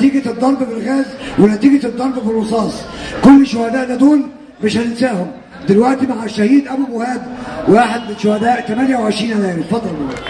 نتيجة الضرب بالغاز ونتيجة الضرب بالرصاص كل شهدائنا دول مش هننساهم دلوقتي مع الشهيد أبو مهاد واحد من شهداء 28 يناير اتفضل يا مولانا.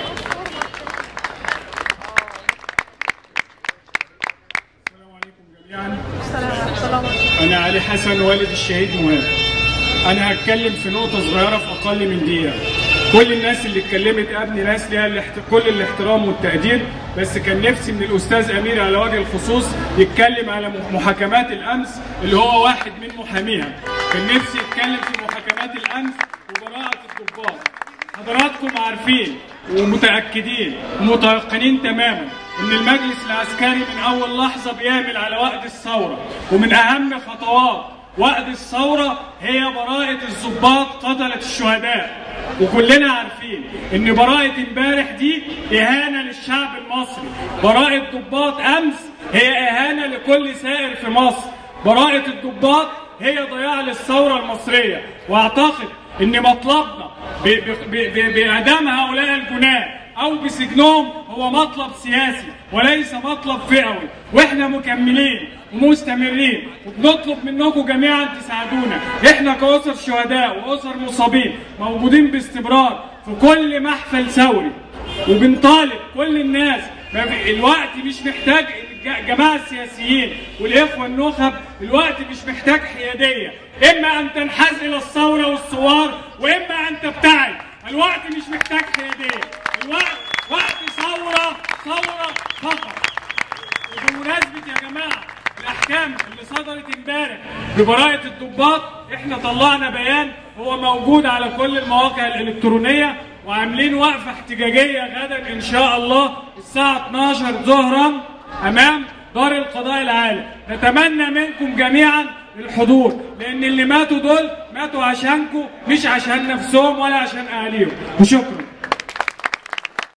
السلام عليكم جميعا انا علي حسن والد الشهيد مهاب انا هتكلم في نقطه صغيره في اقل من دقيقه كل الناس اللي اتكلمت قبل ناس ليها الاحت... كل الاحترام والتقدير بس كان نفسي من الاستاذ امير على وجه الخصوص يتكلم على م- محاكمات الامس اللي هو واحد من محاميها كان نفسي يتكلم في محاكمات الامس وبراءه الضباط حضراتكم عارفين ومتأكدين ومتيقنين تماما ان المجلس العسكري من اول لحظة بيعمل على وقت الثورة ومن اهم خطوات وقت الثورة هي براءة الضباط قتلة الشهداء وكلنا عارفين ان براءة امبارح دي اهانة للشعب المصري براءة ضباط امس هي اهانة لكل سائر في مصر براءة الضباط هي ضياع للثورة المصرية واعتقد ان مطلبنا ب- ب- ب- ب- باعدام هؤلاء الجناه او بسجنهم هو مطلب سياسي وليس مطلب فئوي واحنا مكملين ومستمرين وبنطلب منكم جميعا تساعدونا احنا كاسر شهداء واسر مصابين موجودين باستمرار في كل محفل ثوري وبنطالب كل الناس ما في- الوقت مش محتاج الج- الجماعه السياسيين والاخوه النخب الوقت مش محتاج حياديه اما ان تنحاز الى الثوره والثوار واما ان تبتعد الوقت مش محتاج حياديه الوقت وقت ثوره ثوره فقط وبمناسبه يا جماعه الاحكام اللي صدرت امبارح ببراءه الضباط احنا طلعنا بيان هو موجود على كل المواقع الالكترونيه وعاملين وقفه احتجاجيه غدا ان شاء الله الساعه 12 ظهرا امام دار القضاء العالي نتمنى منكم جميعا الحضور لان اللي ماتوا دول ماتوا عشانكم مش عشان نفسهم ولا عشان اهاليهم وشكرا